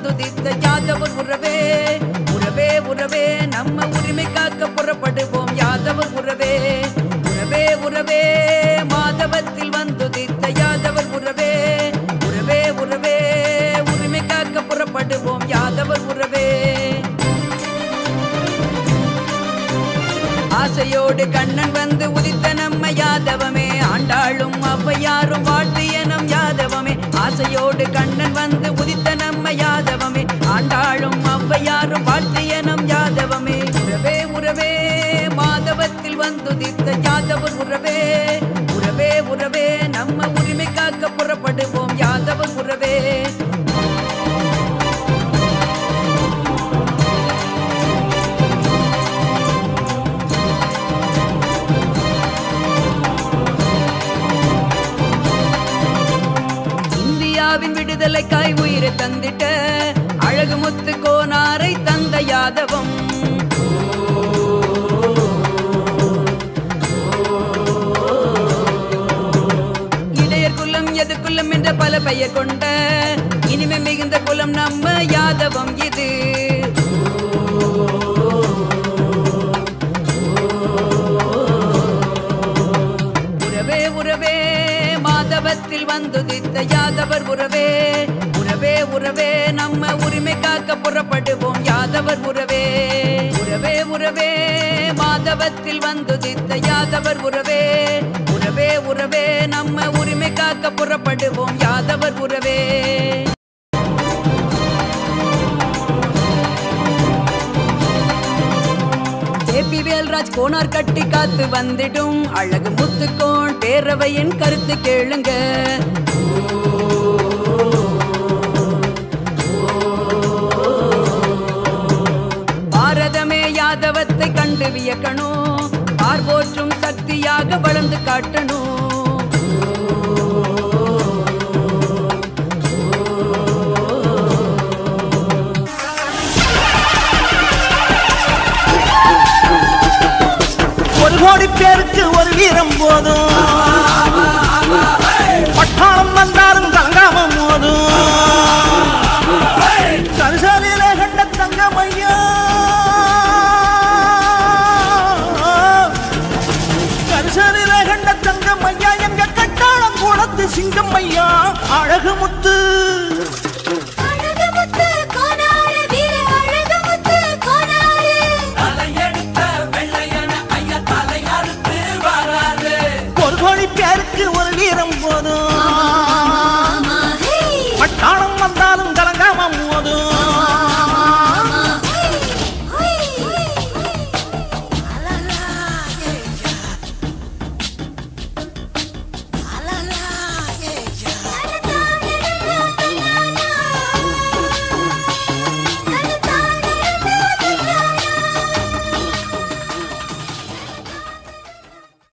வந்துதித்த யாதவர் உறவே உறவே உறவே நம்ம உரிமை காக்க புறப்படுவோம் யாதவர் உறவே உறவே உறவே மாதவத்தில் வந்துதித்த யாதவர் உறவே உறவே உறவே உரிமை காக்க புறப்படுவோம் யாதவர் உறவே ஆசையோடு கண்ணன் வந்து உதித்த நம்ம யாதவமே ஆண்டாளும் ஔவையாரும் வாழ்த்திய நம் யாதவமே ஆசையோடு கண்ணன் வந்து உதித்த நம்ம யாதவமே ஆண்டாளும் ஔவையாரும் வாழ்த்திய நம் யாதவமே உறவே உறவே மாதவத்தில் வந்துதித்த யாதவர் உறவே உறவே உறவே நம்ம உரிமை காக்க புறப்படுவோம் யாதவர் உறவே இந்தியாவின் விடுதலைக்காய் உயிரை தந்திட்ட அழகு முத்து கோனாரை தந்த யாதவம் இடையர் குலம் எது குலம் என்ற பல பெயர் கொண்ட இனிமை மிகுந்த குலம் நம்ம யாதவம் இது உறவே உறவே மாதவத்தில் வந்துதித்த யாதவர் உறவே உறவே உறவே நம்ம உரிமை காக்க புறப்படுவோம் யாதவர் உறவே உறவே உறவே மாதவத்தில் வந்துதித்த யாதவர் உறவே உறவே உறவே நம்ம உரிமை காக்க புறப்படுவோம் யாதவர் உறவே கேபி வேல்ராஜ் கோனார் கட்டி காத்து வந்திடும் அழகு முத்துக்கோன் பேரவையின் கருத்து கேளுங்க பாரதமே யாதவத்தை கண்டு வியக்கணும் பார்போற்றும் சக்தியாக வளர்ந்து காட்டணும் ஒரு கோடி பேருக்கு ஒரு வீரம் போதும் பட்டாளம் வந்தாலும் கலங்காம போதும் கரிசாலியில கண்ட தங்கமையா கரிசாலியில கண்ட தங்கமையா எங்க கட்டாளம் கூடத்து சிங்கம்மையா அழகு முத்து அழகுமுத்து கோனாரே வீர அழகுமுத்து கோனாரே ஒரு கோடி பேருக்கு ஒரு வீரம் போதும்